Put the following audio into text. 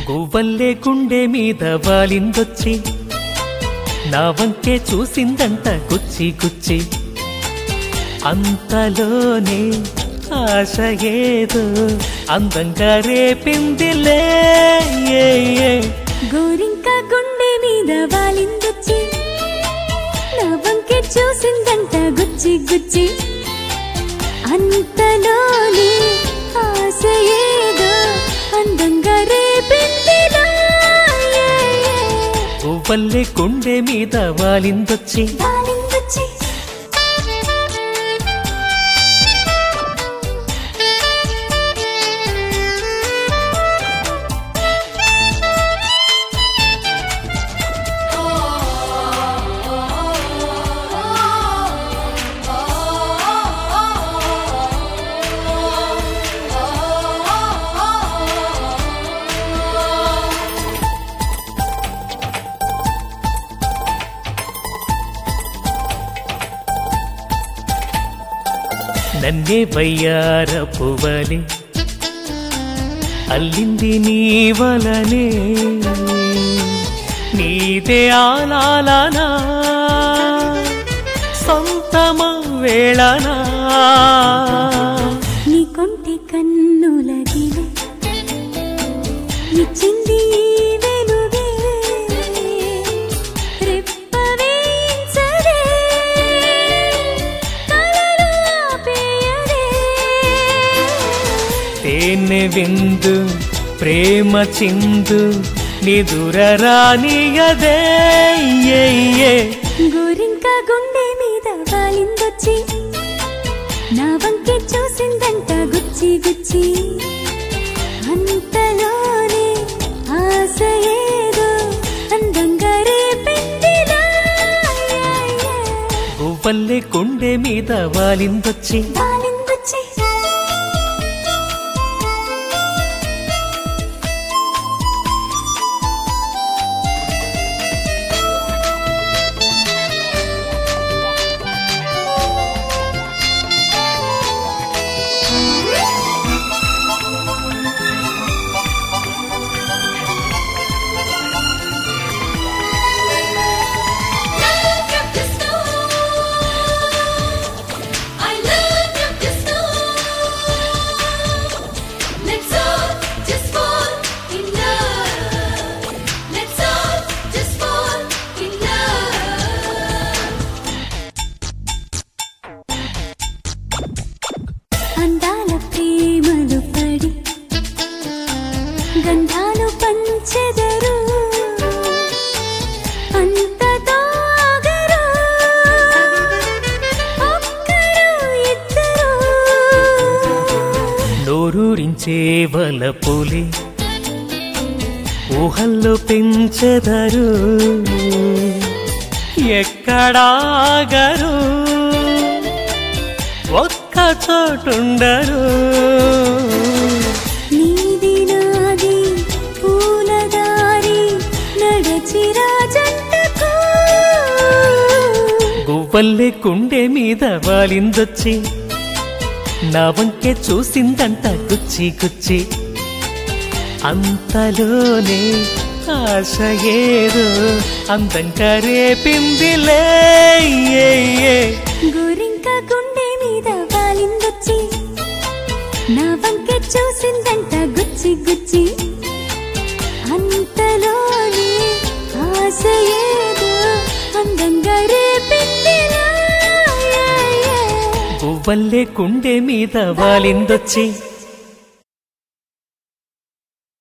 గువ్వల్లే గుండె మీద వాలిందొచ్చి నా వంకే చూసిందంట గుచ్చి గుచ్చి అంతలోనే ఆశ ఏదో అందంగా రేపిందిలే ఏ, ఏ. గోరింక గుండె మీద వాలిందొచ్చి నా వంకే చూసిందంట గుచ్చి గుచ్చి అంతలోనే ఆశ ఏదో అందంగా రేపిందిలా ఏ, ఏ. గువ్వల్లే గుండె మీద వాలిందొచ్చి వాలిందొచ్చి నన్నే వయ్యార పువ్వలి అల్లింది నీ వలనే నీదే ఆలాలనా సొంతమ వేళనా నీ కొంటి కన్నులగిలే ఇచ్చింది ఈ వెలుగే రెప్పవేయించదే కలలు ఆపేయదే తేనె విందు ప్రేమ చిందు నిదుర రానియదే ఏ, ఏ. గోరింక గుండె మీద వాలిందొచ్చి నా వంకే చూసిందంట గుచ్చి గుచ్చి అంతలోనే ఆశ ఏదో అందంగా రేపిందిలా యా, యా. గువ్వల్లే గుండె మీద వాలిందొచ్చి వాలిందొచ్చి అందాల ప్రేమలు పడి గంధాలు పంచెదరు అంతతో ఆగరు ఒక్కరు ఇద్దరు నోరూరించే వలపులి ఊహల్లో పెంచెదరు ఎక్కడాగరు ఒక్క చోటుండరు నీది నాది పూలదారి నడచి రాజంటకు గువ్వల్లే గుండె మీద వాలిందొచ్చి నా వంకే చూసిందంట గుచ్చి గుచ్చి అంతలోనే ఆశ ఏదో అందంగా రేపిందిలే ఏ, ఏ. గోరింక గుండె మీద వాలిందొచ్చి నా వంకే చూసిందంట గుచ్చి గుచ్చి అంతలోనే ఆశ ఏదో అందంగా రేపిందిలా యా, యా. గువ్వల్లే గుండె మీద వాలిందొచ్చి